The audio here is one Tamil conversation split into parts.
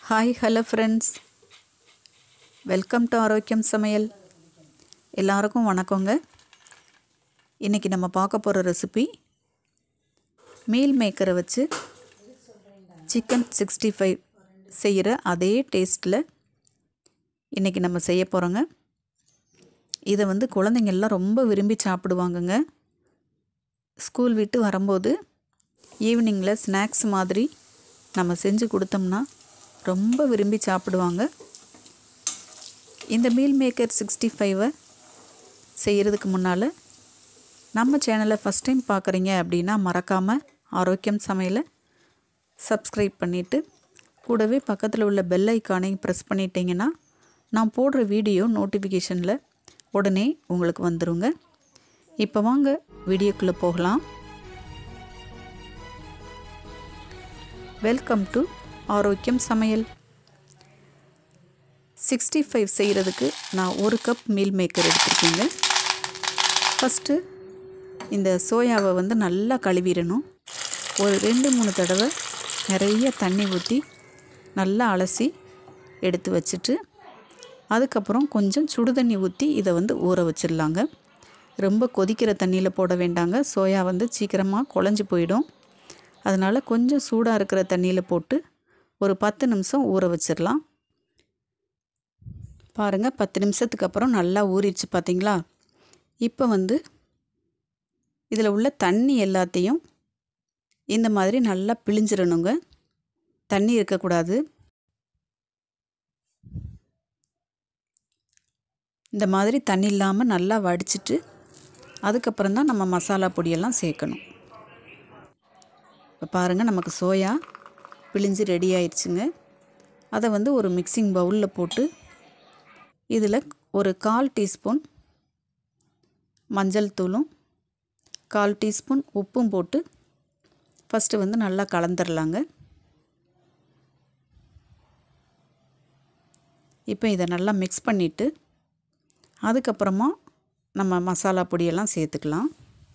hi hello friends welcome to Arokiyam Samayal எல்லாருக்கும் வணக்கங்க இன்றைக்கி நம்ம பார்க்க போகிற ரெசிபி மீல் மேக்கரை வச்சு சிக்கன் சிக்ஸ்டி ஃபைவ் செய்கிற அதே டேஸ்ட்டில் இன்றைக்கி நம்ம செய்ய போகிறோங்க இதை வந்து குழந்தைங்கள்லாம் ரொம்ப விரும்பி சாப்பிடுவாங்கங்க ஸ்கூல் விட்டு வரும்போது ஈவினிங்கில் ஸ்நாக்ஸ் மாதிரி நம்ம செஞ்சு கொடுத்தோம்னா ரொம்ப விரும்பி சாப்பிடுவாங்க இந்த மீல் மேக்கர் சிக்ஸ்டி ஃபைவை செய்கிறதுக்கு முன்னால் நம்ம சேனலை ஃபஸ்ட் டைம் பார்க்குறீங்க அப்படின்னா மறக்காமல் ஆரோக்கியம் சமையலை சப்ஸ்கிரைப் பண்ணிவிட்டு கூடவே பக்கத்தில் உள்ள பெல் ஐக்கானையும் ப்ரெஸ் பண்ணிட்டீங்கன்னா நான் போடுற வீடியோ நோட்டிஃபிகேஷனில் உடனே உங்களுக்கு வந்துருங்க இப்போ வாங்க வீடியோக்குள்ளே போகலாம் வெல்கம் டு ஆரோக்கியம் சமையல் சிக்ஸ்டி ஃபைவ் செய்கிறதுக்கு நான் ஒரு கப் மீல் மேக்கர் எடுத்துருக்கேங்க ஃபஸ்ட்டு இந்த சோயாவை வந்து நல்லா கழுவிடணும் ஒரு ரெண்டு மூணு தடவை நிறைய தண்ணி ஊற்றி நல்லா அலசி எடுத்து வச்சுட்டு அதுக்கப்புறம் கொஞ்சம் சுடு தண்ணி ஊற்றி இதை வந்து ஊற வச்சிடலாங்க ரொம்ப கொதிக்கிற தண்ணியில் போட வேண்டாங்க சோயா வந்து சீக்கிரமாக குழஞ்சி போயிடும் அதனால் கொஞ்சம் சூடாக இருக்கிற தண்ணியில் போட்டு ஒரு பத்து நிமிஷம் ஊற வச்சிடலாம் பாருங்கள் பத்து நிமிஷத்துக்கு அப்புறம் நல்லா ஊறிடுச்சு பார்த்தீங்களா இப்போ வந்து இதில் உள்ள தண்ணி எல்லாத்தையும் இந்த மாதிரி நல்லா பிழிஞ்சிடணுங்க தண்ணி இருக்கக்கூடாது இந்த மாதிரி தண்ணி இல்லாமல் நல்லா வடிச்சிட்டு அதுக்கப்புறம் தான் நம்ம மசாலா பொடியெல்லாம் சேர்க்கணும் இப்போ பாருங்கள் நமக்கு சோயா பிழிஞ்சு ரெடி ஆயிடுச்சுங்க அதை வந்து ஒரு மிக்சிங் பவுலில் போட்டு இதில் ஒரு கால் டீஸ்பூன் மஞ்சள் தூளும் கால் டீஸ்பூன் உப்பும் போட்டு ஃபஸ்ட்டு வந்து நல்லா கலந்துடலாங்க இப்போ இதை நல்லா மிக்ஸ் பண்ணிவிட்டு அதுக்கப்புறமா நம்ம மசாலா பொடியெல்லாம் சேர்த்துக்கலாம்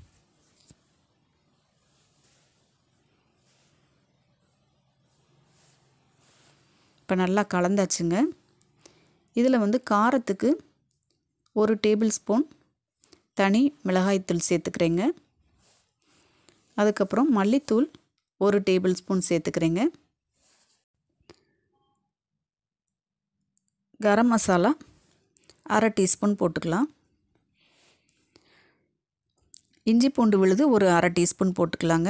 இப்போ நல்லா கலந்தாச்சுங்க இதில் வந்து காரத்துக்கு ஒரு டேபிள் ஸ்பூன் தனி மிளகாய்த்தூள் சேர்த்துக்கிறேங்க அதுக்கப்புறம் மல்லித்தூள் ஒரு டேபிள் ஸ்பூன் சேர்த்துக்கிறேங்க கரம் மசாலா அரை டீஸ்பூன் போட்டுக்கலாம் இஞ்சி பூண்டு விழுது ஒரு அரை டீஸ்பூன் போட்டுக்கலாங்க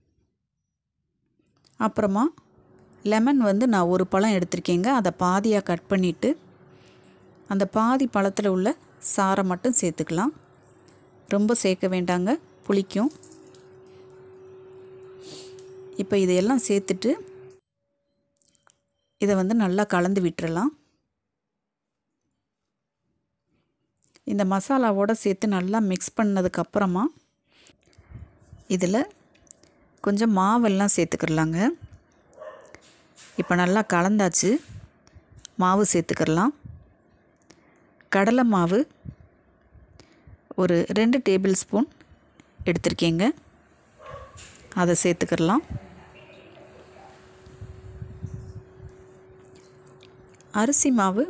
அப்புறமா லெமன் வந்து நான் ஒரு பழம் எடுத்திருக்கேங்க அதை பாதியாக கட் பண்ணிவிட்டு அந்த பாதி பழத்தில் உள்ள சாரை மட்டும் சேர்த்துக்கலாம் ரொம்ப சேர்க்க வேண்டாங்க புளிக்கும் இப்போ இதையெல்லாம் சேர்த்துட்டு இதை வந்து நல்லா கலந்து விட்டுறலாம் இந்த மசாலாவோடு சேர்த்து நல்லா மிக்ஸ் பண்ணதுக்கப்புறமா இதில் கொஞ்சம் மாவெல்லாம் சேர்த்துக்கிடலாங்க இப்போ நல்லா கலந்தாச்சு மாவு சேர்த்துக்கிடலாம் கடலை மாவு ஒரு ரெண்டு டேபிள் ஸ்பூன் எடுத்திருக்கேங்க அதை சேர்த்துக்கிடலாம் அரிசி மாவு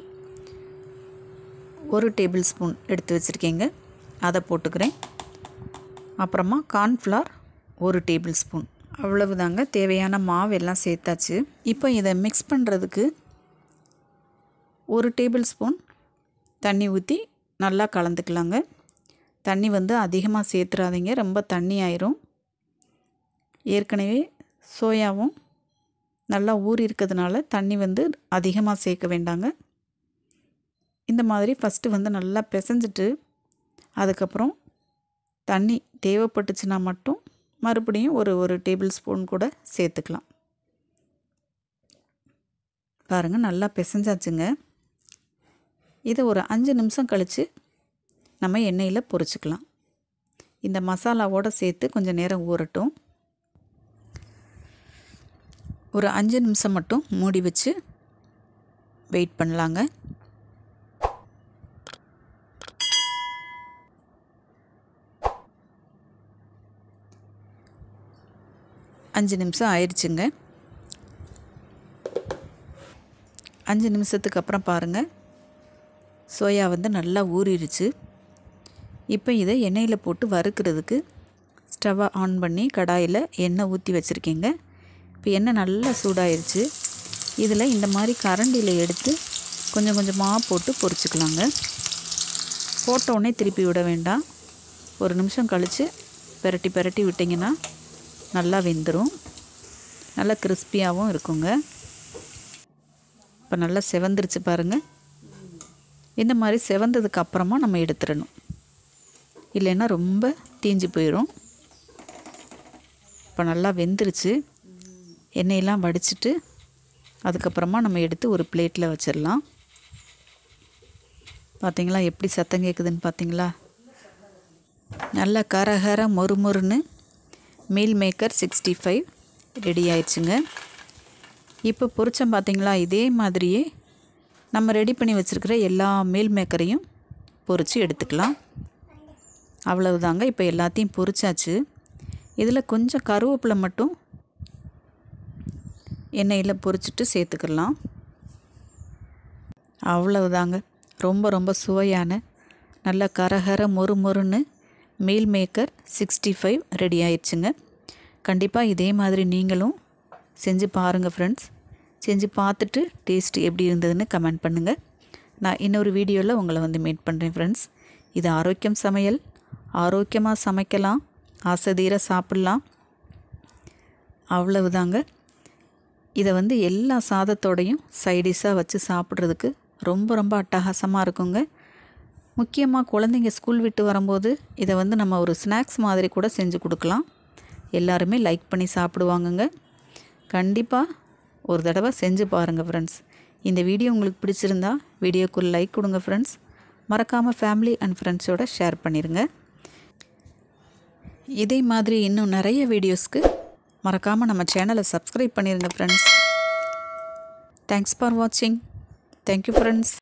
ஒரு டேபிள் ஸ்பூன் எடுத்து வச்சுருக்கேங்க அதை போட்டுக்கிறேன் அப்புறமா கார்ன்ஃப்ளவர் ஒரு டேபிள் ஸ்பூன் அவ்வளவுதாங்க தேவையான மாவு எல்லாம் சேர்த்தாச்சு இப்போ இதை மிக்ஸ் பண்ணுறதுக்கு ஒரு டேபிள் ஸ்பூன் தண்ணி ஊற்றி நல்லா கலந்துக்கலாங்க தண்ணி வந்து அதிகமாக சேர்த்துறாதீங்க ரொம்ப தண்ணி ஆயிரும் ஏற்கனவே சோயாவும் நல்லா ஊறி இருக்கிறதுனால தண்ணி வந்து அதிகமாக சேர்க்க வேண்டாங்க இந்த மாதிரி ஃபஸ்ட்டு வந்து நல்லா பிசைஞ்சிட்டு அதுக்கப்புறம் தண்ணி தேவைப்பட்டுச்சுன்னா மட்டும் மறுபடியும் ஒரு ஒரு டேபிள் ஸ்பூன் கூட சேர்த்துக்கலாம் பாருங்கள் நல்லா பிசைஞ்சாச்சுங்க இதை ஒரு அஞ்சு நிமிஷம் கழித்து நம்ம எண்ணெயில் பொரிச்சுக்கலாம் இந்த மசாலாவோடு சேர்த்து கொஞ்சம் நேரம் ஊறட்டும் ஒரு அஞ்சு நிமிஷம் மட்டும் மூடி வச்சு வெயிட் பண்ணலாங்க அஞ்சு நிமிஷம் ஆயிடுச்சுங்க அஞ்சு நிமிஷத்துக்கு அப்புறம் பாருங்கள் சோயா வந்து நல்லா ஊறிடுச்சு இப்போ இதை எண்ணெயில் போட்டு வறுக்கிறதுக்கு ஸ்டவ்வை ஆன் பண்ணி கடாயில் எண்ணெய் ஊற்றி வச்சுருக்கீங்க இப்போ எண்ணெய் நல்லா சூடாயிருச்சு இதில் இந்த மாதிரி கரண்டியில் எடுத்து கொஞ்சம் கொஞ்சமாக போட்டு பொரிச்சுக்கலாங்க போட்ட உடனே திருப்பி விட வேண்டாம் ஒரு நிமிஷம் கழித்து பெரட்டி பெரட்டி விட்டிங்கன்னா நல்லா வெந்துடும் நல்லா கிறிஸ்பியாகவும் இருக்குங்க இப்போ நல்லா செவந்துருச்சு பாருங்கள் இந்த மாதிரி செவந்ததுக்கு அப்புறமா நம்ம எடுத்துடணும் இல்லைன்னா ரொம்ப தீஞ்சு போயிடும் இப்போ நல்லா வெந்துருச்சு எண்ணெயெல்லாம் வடிச்சிட்டு அதுக்கப்புறமா நம்ம எடுத்து ஒரு பிளேட்டில் வச்சிடலாம் பார்த்தீங்களா எப்படி சத்தம் கேட்குதுன்னு பார்த்தீங்களா நல்லா கரகர மொறுமொறுன்னு meal maker sixty five ready ஆயிடுச்சுங்க இப்போ பொரிச்சம் பார்த்தீங்களா இதே மாதிரியே நம்ம ரெடி பண்ணி வச்சுருக்கிற எல்லா மீல் மேக்கரையும் பொரித்து எடுத்துக்கலாம் அவ்வளவுதாங்க இப்போ எல்லாத்தையும் பொரிச்சாச்சு இதில் கொஞ்சம் கருவேப்பிலை மட்டும் எண்ணெயில் பொரிச்சிட்டு சேர்த்துக்கலாம் அவ்வளவுதாங்க ரொம்ப ரொம்ப சுவையான நல்ல கரகர மொறு மொறுன்னு meal maker sixty five ready ஆயிடுச்சுங்க கண்டிப்பாக இதே மாதிரி நீங்களும் செஞ்சு பாருங்கள் ஃப்ரெண்ட்ஸ் செஞ்சு பார்த்துட்டு டேஸ்ட் எப்படி இருந்ததுன்னு கமெண்ட் பண்ணுங்கள் நான் இன்னொரு வீடியோவில் உங்களை வந்து மீட் பண்ணுறேன் ஃப்ரெண்ட்ஸ் இது ஆரோக்கியம் சமையல் ஆரோக்கியமாக சமைக்கலாம் ஆசைதீர சாப்பிட்லாம் அவ்வளவுதாங்க இதை வந்து எல்லா சாதத்தோடையும் சைடிஷாக வச்சு சாப்பிட்றதுக்கு ரொம்ப ரொம்ப அட்டகாசமாக இருக்குங்க முக்கியமாக குழந்தைங்க ஸ்கூல் விட்டு வரும்போது இதை வந்து நம்ம ஒரு ஸ்நாக்ஸ் மாதிரி கூட செஞ்சு கொடுக்கலாம் எல்லாருமே லைக் பண்ணி சாப்பிடுவாங்கங்க கண்டிப்பாக ஒரு தடவை செஞ்சு பாருங்கள் ஃப்ரெண்ட்ஸ் இந்த வீடியோ உங்களுக்கு பிடிச்சிருந்தா வீடியோக்கு லைக் கொடுங்க ஃப்ரெண்ட்ஸ் மறக்காமல் ஃபேமிலி அண்ட் ஃப்ரெண்ட்ஸோட ஷேர் பண்ணிடுங்க இதே மாதிரி இன்னும் நிறைய வீடியோஸ்க்கு மறக்காமல் நம்ம சேனலை சப்ஸ்கிரைப் பண்ணிடுங்க ஃப்ரெண்ட்ஸ் தேங்க்ஸ் ஃபார் வாட்சிங் தேங்க்யூ ஃப்ரெண்ட்ஸ்